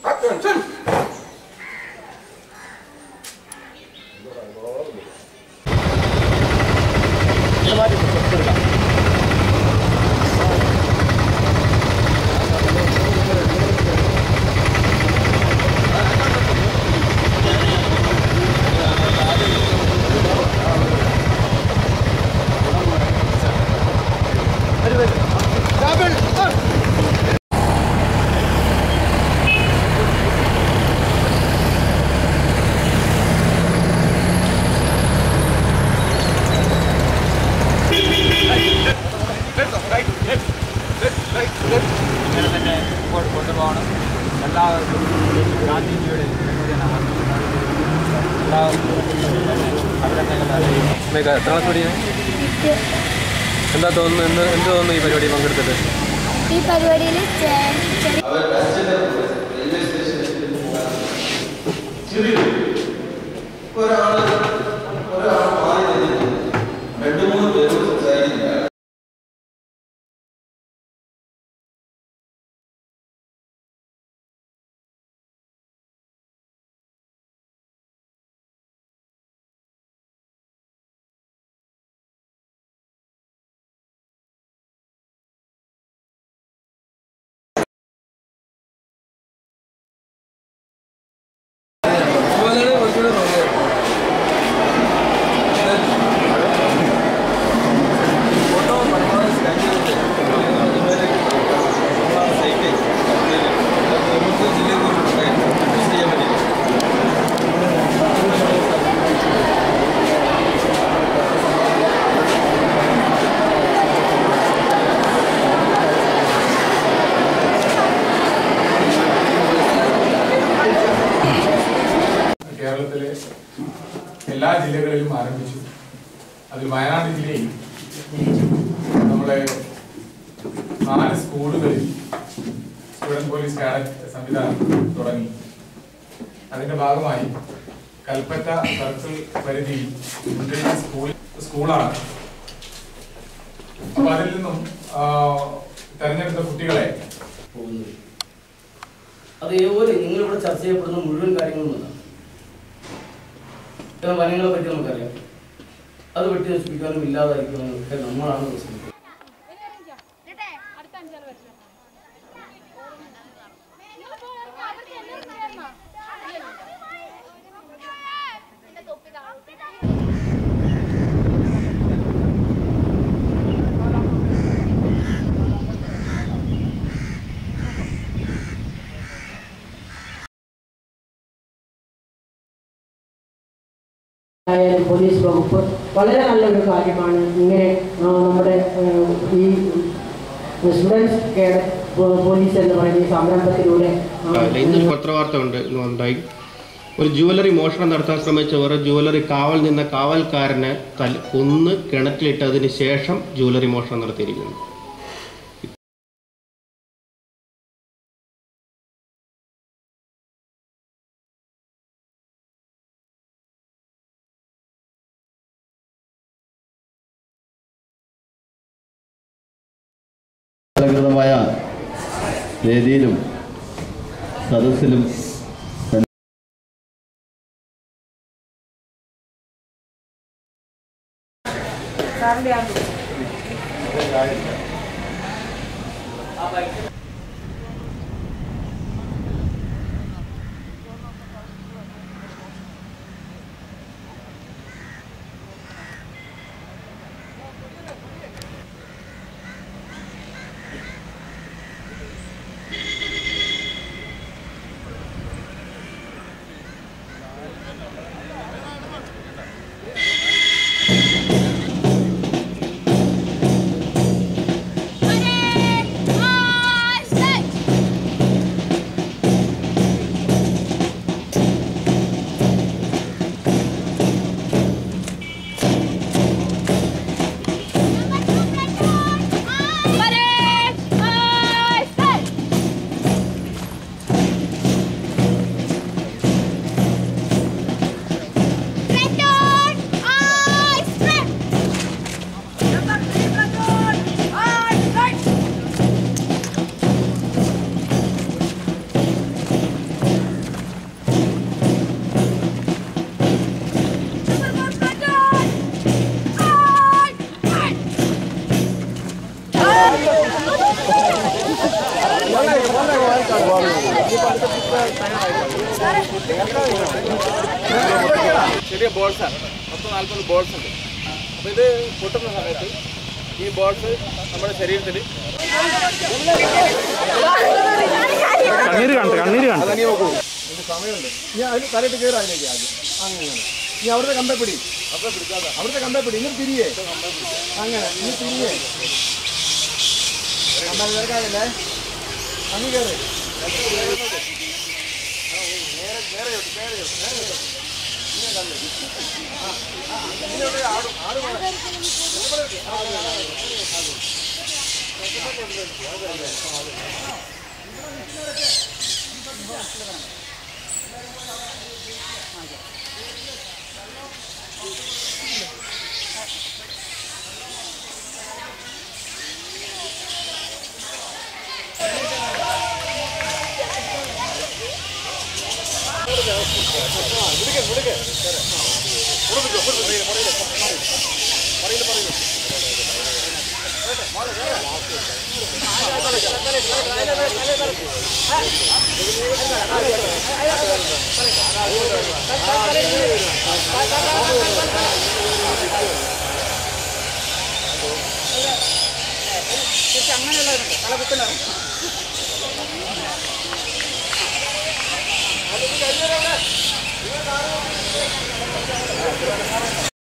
ഇങ്ങനെ തന്നെ മുമ്പോട്ട് കൊണ്ടുപോകണം എല്ലാവർക്കും ഗാന്ധിജിയുടെ ജന്മദിനമാണ് എല്ലാവർക്കും അഭിനന്ദനങ്ങൾ അറിയിക്കുന്നു മേഘ എത്ര ക്ലാസ് പഠിക്കുന്നത് എന്താ തോന്നുന്നു എന്ത് എന്ത് തോന്നുന്നു ഈ പരിപാടി പങ്കെടുത്തിട്ട് ഈ പരിപാടിയിൽ ചെറിയ ഒരാള് ഒരാൾ മാറി നിന്നിട്ട് രണ്ടു മൂന്ന് പേര് സംസാരിക്കുന്നില്ല കേരളത്തിലെ എല്ലാ ജില്ലകളിലും ആരംഭിച്ചു അതിൽ വയനാട് ജില്ലയിൽ നമ്മുടെ നാല് സ്കൂളുകളിൽ സ്റ്റുഡൻറ് പോലീസ് കാഡറ്റ് സംവിധാനം തുടങ്ങി അതിന്റെ ഭാഗമായി കൽപ്പറ്റ സർക്കിൾ പരിധിയിൽ മുന്തിരി സ്കൂൾ സ്കൂളാണ് അപ്പൊ അതിൽ നിന്നും ആ, തെരഞ്ഞെടുത്ത കുട്ടികളെ പോകുന്നത് അതേപോലെ നിങ്ങളിവിടെ ചർച്ച ചെയ്യപ്പെടുന്ന മുഴുവൻ കാര്യങ്ങളും അതാണ് ഇപ്പം വനങ്ങളെ പറ്റി നമുക്കറിയാം അത് വെട്ടി നശിപ്പിക്കാനും ഇല്ലാതായിരിക്കാനും ഒക്കെ നമ്മളാണ് ശ്രമിക്കുന്നത് അടുത്ത അഞ്ചാറ് വർഷം ആയാലും പോലീസ് വകുപ്പ് വളരെ നല്ലൊരു കാര്യമാണ് ഇങ്ങനെ ആ, നമ്മുടെ ആ, ഈ സ്റ്റുഡൻസ് കെയർ പോലീസ് എന്ന് പറയുന്ന ഈ സംരംഭത്തിലൂടെ ആ, അല്ല ഇന്നൊരു പത്രവാർത്ത ഉണ്ട് ഉണ്ടായി ഒരു ജുവലറി മോഷണം നടത്താൻ ശ്രമിച്ചവർ ജുവലറി കാവൽ നിന്ന കാവൽക്കാരനെ തല കൊന്ന് കിണറ്റിലിട്ടതിന് ശേഷം ജുവലറി മോഷണം നടത്തിയിരിക്കുന്നു അലങ്കൃതമായ വേദിയിലും സദസ്സിലും Hare ചെറിയ ബോൾസാണ് പത്ത് നാൽപ്പത് ബോൾസ് ഉണ്ട് അപ്പോൾ ഇത് പൊട്ടുന്ന സമയത്ത് ഈ ബോൾസ് നമ്മുടെ ശരീരത്തിൽ കണ്ണീര് കാണട്ടെ കണ്ണീര് കാണട്ടെ അതനി നോക്കൂ ഇത് സമയമുണ്ട് ഇനി അതിന് തലയിട്ട് കയറാം അതിലേക്ക് ആദ്യം അങ്ങനെ ഇനി അവിടുത്തെ കമ്പേ പിടി അവിടുത്തെ കമ്പേ പിടി ഇനി തിരിയേ അങ്ങനെ ഇനി തിരിയേ അമ്മ തിരക്കാകല്ലേ അങ്ങ് കയറി അങ്ങനെയുള്ളവരുണ്ട് തല കുത്തലാണ്